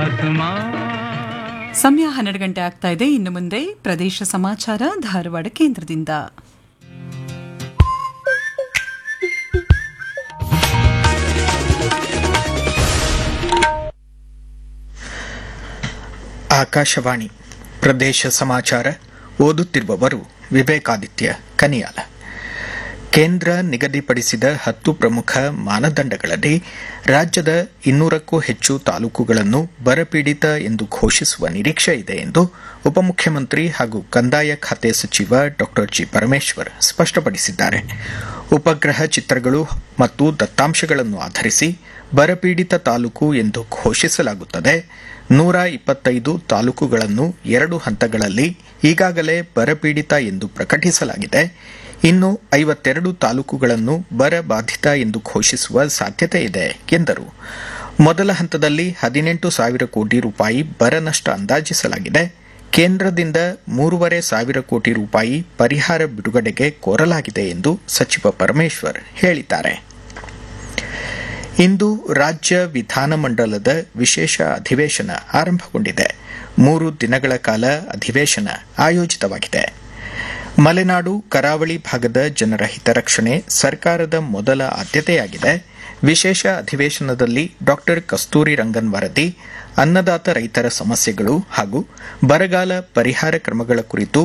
ಸಮಯ ಹನ್ನೆರಡು ಗಂಟೆ ಆಗ್ತಾ ಇದೆ ಇನ್ನು ಮುಂದೆ ಪ್ರದೇಶ ಸಮಾಚಾರ ಧಾರವಾಡ ಕೇಂದ್ರದಿಂದ ಆಕಾಶವಾಣಿ ಪ್ರದೇಶ ಸಮಾಚಾರ ಓದುತ್ತಿರುವವರು ವಿವೇಕಾದಿತ್ಯ ಕನಿಯಾಲ ಕೇಂದ್ರ ನಿಗದಿಪಡಿಸಿದ ಹತ್ತು ಪ್ರಮುಖ ಮಾನದಂಡಗಳಲ್ಲಿ ರಾಜ್ಯದ ಇನ್ನೂರಕ್ಕೂ ಹೆಚ್ಚು ತಾಲೂಕುಗಳನ್ನು ಬರಪೀಡಿತ ಎಂದು ಘೋಷಿಸುವ ನಿರೀಕ್ಷೆ ಇದೆ ಎಂದು ಉಪಮುಖ್ಯಮಂತ್ರಿ ಹಾಗೂ ಕಂದಾಯ ಖಾತೆ ಸಚಿವ ಡಾ ಜಿ ಪರಮೇಶ್ವರ್ ಸ್ಪಷ್ಟಪಡಿಸಿದ್ದಾರೆ ಉಪಗ್ರಹ ಚಿತ್ರಗಳು ಮತ್ತು ದತ್ತಾಂಶಗಳನ್ನು ಆಧರಿಸಿ ಬರಪೀಡಿತ ತಾಲೂಕು ಎಂದು ಘೋಷಿಸಲಾಗುತ್ತದೆ ನೂರ ಇಪ್ಪತ್ತೈದು ತಾಲೂಕುಗಳನ್ನು ಎರಡು ಹಂತಗಳಲ್ಲಿ ಈಗಾಗಲೇ ಬರಪೀಡಿತ ಎಂದು ಪ್ರಕಟಿಸಲಾಗಿದೆ ಇನ್ನು ಐವತ್ತೆರಡು ತಾಲೂಕುಗಳನ್ನು ಬರ ಬಾಧಿತ ಎಂದು ಘೋಷಿಸುವ ಸಾಧ್ಯತೆ ಇದೆ ಎಂದರು ಮೊದಲ ಹಂತದಲ್ಲಿ ಹದಿನೆಂಟು ಸಾವಿರ ಕೋಟಿ ರೂಪಾಯಿ ಬರ ನಷ್ಟ ಅಂದಾಜಿಸಲಾಗಿದೆ ಕೇಂದ್ರದಿಂದ ಮೂರುವರೆ ಸಾವಿರ ಕೋಟಿ ರೂಪಾಯಿ ಪರಿಹಾರ ಬಿಡುಗಡೆಗೆ ಕೋರಲಾಗಿದೆ ಎಂದು ಸಚಿವ ಪರಮೇಶ್ವರ್ ಹೇಳಿದ್ದಾರೆ ಇಂದು ರಾಜ್ಯ ವಿಧಾನಮಂಡಲದ ವಿಶೇಷ ಅಧಿವೇಶನ ಆರಂಭಗೊಂಡಿದೆ ಮೂರು ದಿನಗಳ ಕಾಲ ಅಧಿವೇಶನ ಆಯೋಜಿತವಾಗಿದೆ ಮಲೆನಾಡು ಕರಾವಳಿ ಭಾಗದ ಜನರ ಹಿತರಕ್ಷಣೆ ಸರ್ಕಾರದ ಮೊದಲ ಆದ್ಯತೆಯಾಗಿದೆ ವಿಶೇಷ ಅಧಿವೇಶನದಲ್ಲಿ ಡಾ ಕಸ್ತೂರಿ ರಂಗನ್ ವರದಿ ಅನ್ನದಾತ ರೈತರ ಸಮಸ್ಯೆಗಳು ಹಾಗೂ ಬರಗಾಲ ಪರಿಹಾರ ಕ್ರಮಗಳ ಕುರಿತು